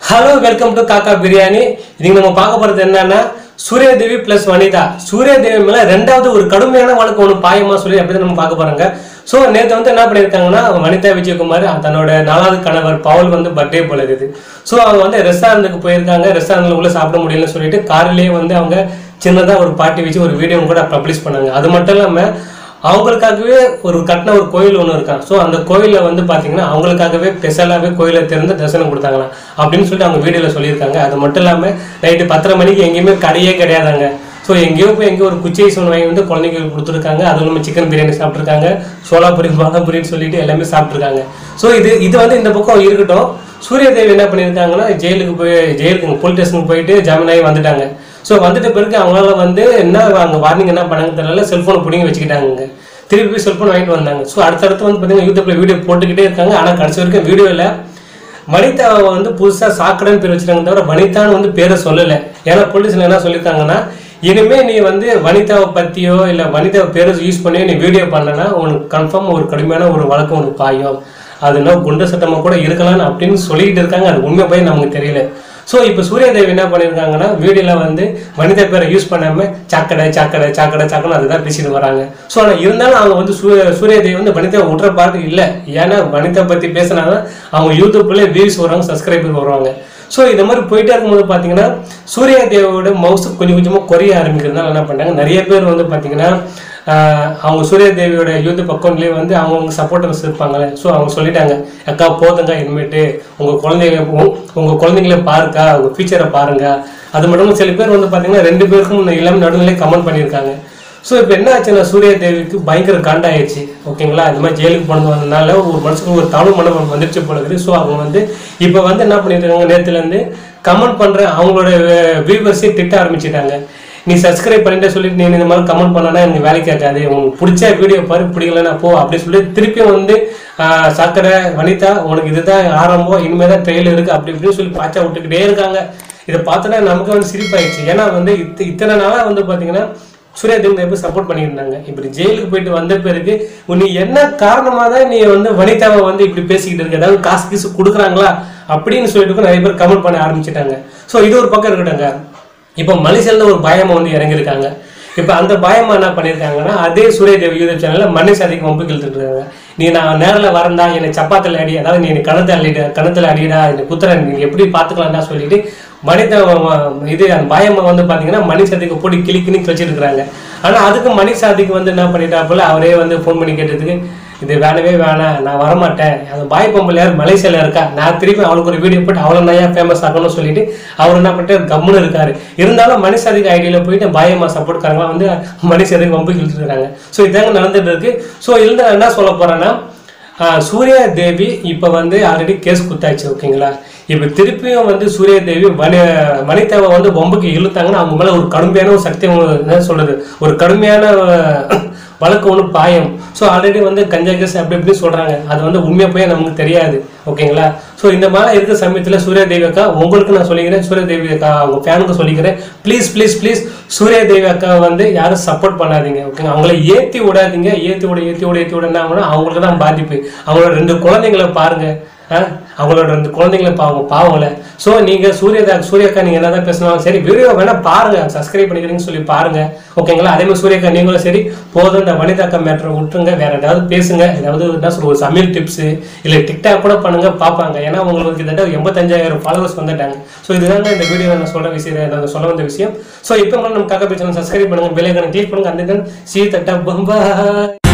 Hello welcome to காக்கா பிரியாணி இன்னைக்கு நம்ம பார்க்க போறது என்னன்னா சூர்யதேவி பிளஸ் வனிதா சூர்யதேவி மேல ரெண்டாவது ஒரு கடுமையான வழக்கு ஒன்று பாயமா சொல்லி அப்படி நம்ம பார்க்க போறாங்க ஸோ நேற்று வந்து என்ன பண்ணியிருக்காங்கன்னா வனிதா விஜயகுமார் தன்னோட நாலாவது கணவர் பவுல் வந்து பர்த்டே போல இருக்குது ஸோ அவங்க வந்து ரெஸ்டாரண்ட்டுக்கு போயிருக்காங்க ரெஸ்டாரண்ட்ல உள்ள சாப்பிட முடியலன்னு சொல்லிட்டு கார்லயே வந்து அவங்க சின்னதாக ஒரு பாட்டி வச்சு ஒரு வீடியோ கூட பப்ளிஷ் பண்ணாங்க அது மட்டும் இல்லாமல் அவங்களுக்காகவே ஒரு கட்டின ஒரு கோயில் ஒன்று இருக்கான் ஸோ அந்த கோயிலில் வந்து பார்த்தீங்கன்னா அவங்களுக்காகவே ஸ்பெஷலாகவே கோயிலை திறந்து தரிசனம் கொடுத்தாங்களாம் அப்படின்னு சொல்லிட்டு அவங்க வீடியோவில் சொல்லியிருக்காங்க அது மட்டும் இல்லாமல் நைட்டு பத்தரை மணிக்கு எங்கேயுமே கடையே கிடையாதாங்க ஸோ எங்கேயோ போய் எங்கேயோ ஒரு குச்சி ஐஸ் ஒன்று வாங்கி வந்து குழந்தைங்களுக்கு கொடுத்துருக்காங்க அதுவும் இல்லாமல் சிக்கன் பிரியாணி சாப்பிட்ருக்காங்க சோலாபுரி பாதாபுரின்னு சொல்லிட்டு எல்லாமே சாப்பிட்ருக்காங்க ஸோ இது இது வந்து இந்த பக்கம் இருக்கட்டும் சூரியதேவி என்ன பண்ணியிருக்காங்கன்னா ஜெயிலுக்கு போய் ஜெயிலுக்கு போலீஸ் ஸ்டேஷனுக்கு போயிட்டு ஜாமீன் ஆகி வந்துட்டாங்க ஸோ வந்துட்ட பிறகு அவங்களால வந்து என்ன அவங்க வார்னிங் என்ன பண்ணாங்க தெரியல செல்ஃபோனை பிடிங்கி வச்சுக்கிட்டாங்க திருப்பி போய் செல்ஃபோன் வாங்கிட்டு வந்தாங்க ஸோ அடுத்தடுத்து வந்து பார்த்தீங்கன்னா யூடியூப்ல வீடியோ போட்டுக்கிட்டே இருக்காங்க ஆனால் கடைசி வரைக்கும் வீடியோவில் வனிதாவை வந்து புதுசாக சாக்கடைன்னு பேர் வச்சிருக்காங்க தவிர வனிதான்னு வந்து பேரை சொல்லலை ஏன்னா போலீஸில் என்ன சொல்லியிருக்காங்கன்னா இனிமே நீ வந்து வனிதாவை பற்றியோ இல்லை வனிதாவை பேரை யூஸ் பண்ணியோ நீ வீடியோ பண்ணனா உனக்கு கன்ஃபார்ம் ஒரு கடுமையான ஒரு வழக்கம் உனக்கு பாயும் அது என்ன குண்டு சட்டமாக கூட இருக்கலாம்னு அப்படின்னு சொல்லிக்கிட்டு இருக்காங்க அது உண்மை போய் நமக்கு தெரியல ஸோ இப்போ சூர்யாதேவி என்ன பண்ணியிருக்காங்கன்னா வீடியோவில் வந்து வனிதா பேரை யூஸ் பண்ணாமல் சாக்கடை சாக்கடை சாக்கடை சாக்கடை அதுதான் பேசிட்டு வராங்க ஸோ ஆனால் இருந்தாலும் அவங்க வந்து சூரிய சூர்யாதேவி வந்து வனிதா விட்ற பாட்டு இல்லை ஏன்னா வனிதா பற்றி பேசினாதான் அவங்க யூடியூப்ல வியூஸ் வருவாங்க சப்ஸ்கிரைபர் வருவாங்க ஸோ இந்த மாதிரி போயிட்டே இருக்கும்போது பார்த்தீங்கன்னா சூர்யா தேவோட மவுஸ் கொஞ்சம் கொஞ்சமாக குறைய ஆரம்பிக்கிறதுனால என்ன பண்ணாங்க நிறைய பேர் வந்து பார்த்தீங்கன்னா ஆஹ் அவங்க சூர்யா தேவியோட யூடியூப் அக்கௌண்ட்லேயே வந்து அவங்கவுங்க சப்போர்ட்டர்ஸ் இருப்பாங்களே ஸோ அவங்க சொல்லிட்டாங்க அக்கா போதுங்க இனிமேட்டு உங்கள் குழந்தைங்க உ- உங்க குழந்தைங்கள பாருக்கா உங்க ஃபியூச்சரை பாருங்க அது மட்டும் இல்லாம சில பேர் வந்து பார்த்தீங்கன்னா ரெண்டு பேருக்கும் இல்லாமல் நடுநிலை கமெண்ட் பண்ணியிருக்காங்க ஸோ இப்போ என்ன ஆச்சுன்னா சூர்யா தேவிக்கு பயங்கர காண்டாயிடுச்சு ஓகேங்களா இந்த மாதிரி ஜெயிலுக்கு போனது வந்ததுனால ஒரு மனுஷனுக்கு ஒரு தாழ்வு மனம் வந்துருச்சு போல இருக்குது ஸோ அவங்க வந்து இப்போ வந்து என்ன பண்ணிட்டு இருக்காங்க நேற்றுலேருந்து கமெண்ட் பண்ணுற அவங்களோட வியூவர்ஸே திட்ட ஆரம்பிச்சிட்டாங்க நீ சப்ஸ்கிரைப் பண்ணிட்டு சொல்லிட்டு நீ இந்த மாதிரி கமெண்ட் பண்ணனா எனக்கு வேலைக்கு கேட்காது உனக்கு பிடிச்ச வீடியோ பாரு பிடிக்கலன்னா போ அப்படி சொல்லி திருப்பியும் வந்து ஆஹ், சக்கரை வனிதா உனக்கு இதுதான் ஆரம்பம் இனிமேல் தான் ட்ரெயில் இருக்கு அப்படி இப்படின்னு சொல்லி பாச்சா விட்டுக்கிட்டே இருக்காங்க இதை பார்த்தோன்னா நமக்கு வந்து சிரிப்பாயிடுச்சு ஏன்னா வந்து இத்த இத்தனை நாளாக வந்து பார்த்தீங்கன்னா சூர்யா தேவ் எப்படி சப்போர்ட் பண்ணியிருந்தாங்க இப்படி ஜெயிலுக்கு போயிட்டு வந்த பிறகு நீ என்ன காரணமாக தான் நீ வந்து வனிதாவை வந்து இப்படி பேசிக்கிட்டு இருக்க ஏதாவது காசு கீசு கொடுக்குறாங்களா அப்படின்னு சொல்லிட்டு கூட நிறைய பேர் கமெண்ட் பண்ண ஆரம்பிச்சிட்டாங்க ஸோ இது ஒரு பக்கம் இருக்கட்டுங்க இப்போ மலேசியால ஒரு பயமா வந்து இறங்கியிருக்காங்க இப்போ அந்த பயமா என்ன பண்ணியிருக்காங்கன்னா அதே சூரிய தேவி யூடியூப் சேனலில் மனுஷ அதிகம் வம்பு இழுத்துட்டு இருக்காங்க நீ நான் நேரில் வரண்டா என்னை சப்பாத்தில் அடி அதாவது நீ என்னை கணத்தில் அடிட கணத்தில் அடிடா என்னை குத்துற நீ எப்படி பார்த்துக்கலாம்டா சொல்லிட்டு மனித இது அந்த பயமா வந்து பார்த்தீங்கன்னா மணி சாதிக்கு போட்டு கிளி கிளிக்கு வச்சிருக்கிறாங்க ஆனால் அதுக்கு மணி சாதிக்கு வந்து என்ன பண்ணிட்டாப்புல அவரே வந்து ஃபோன் பண்ணி கேட்டதுக்கு இது வேணவே வேணாம் நான் வரமாட்டேன் அந்த பாய் பொம்பளை யார் மலேசியால இருக்கா நான் திருப்பி அவளுக்கு ஒரு வீடியோ போட்டு அவளை நிறையா ஃபேமஸ் ஆகணும்னு சொல்லிட்டு அவர் என்ன பண்ணிட்டு கம்முன்னு இருக்காரு இருந்தாலும் மனுஷாதிக்கு ஐடியில போயிட்டு பாயம்மா சப்போர்ட்காரங்களாம் வந்து மனுஷாதிக்கு வம்பு இழுத்துருக்காங்க ஸோ இதாங்க நடந்துட்டு இருக்கு ஸோ இதில் நான் என்ன சொல்ல போறேன்னா ஆஹ் சூர்யா தேவி இப்போ வந்து ஆல்ரெடி கேஸ் குத்தாச்சு ஓகேங்களா இப்போ திருப்பியும் வந்து சூர்யா தேவி வனி வனிதாவை வந்து பொம்புக்கு இழுத்தாங்கன்னா அவங்க மேலே ஒரு கடுமையான ஒரு சக்தி ஒண்ணு என்ன சொல்றது ஒரு கடுமையான அஹ், வழக்கு ஒன்று பாயம் ஸோ ஆல்ரெடி வந்து கஞ்சா கேஸ் அப்படி இப்படி சொல்கிறாங்க அது வந்து உண்மையாக போய் நமக்கு தெரியாது ஓகேங்களா ஸோ இந்த மாதிரி இருக்கிற சமயத்தில் சூர்யா தேவி அக்கா உங்களுக்கு நான் சொல்லிக்கிறேன் சூர்யா தேவி அக்கா அவங்க ஃபேனுக்கு சொல்லிக்கிறேன் please please please Surya Devi அக்கா வந்து யாரும் சப்போர்ட் பண்ணாதீங்க ஓகேங்க அவங்கள ஏற்றி விடாதீங்க ஏற்றி விட ஏற்றி விட ஏற்றி விட என்ன ஆகும்னா அவங்களுக்கு தான் பாதிப்பு அவங்களோட ரெண்டு குழந்தைங்களை பாருங்க ஆ? அவங்களோட ரெண்டு குழந்தைங்களை பாவம் பாவம்ல ஸோ நீங்க சூர்யதா சூர்யாக்கா நீங்க என்னதான் பேசினாலும் சரி வீடியோ வேணா பாருங்க சப்ஸ்கிரைப் பண்ணிக்கிறீங்கன்னு சொல்லி பாருங்க ஓகேங்களா அதே மாதிரி சூர்யாக்கா நீங்களும் சரி போதும் இந்த வனிதாக்கா மேட்ரை விட்டுருங்க வேற ஏதாவது பேசுங்க ஏதாவது என்ன சொல்ற ஒரு சமையல் டிப்ஸ் இல்லை டிக்டாக் கூட பண்ணுங்க பார்ப்பாங்க ஏன்னா உங்களுக்கு கிட்டத்தட்ட எண்பத்தஞ்சாயிரம் ஃபாலோவர்ஸ் வந்துட்டாங்க ஸோ இதுதாங்க இந்த வீடியோ நான் சொல்ற விஷயம் நான் சொல்ல வந்த விஷயம் ஸோ இப்போ நம்ம காக்கா சேனல் சப்ஸ்கிரைப் பண்ணுங்க பெல் ஐக்கனை கிளிக் பண்ணுங்க அந்த சீ தட்டா பம்பா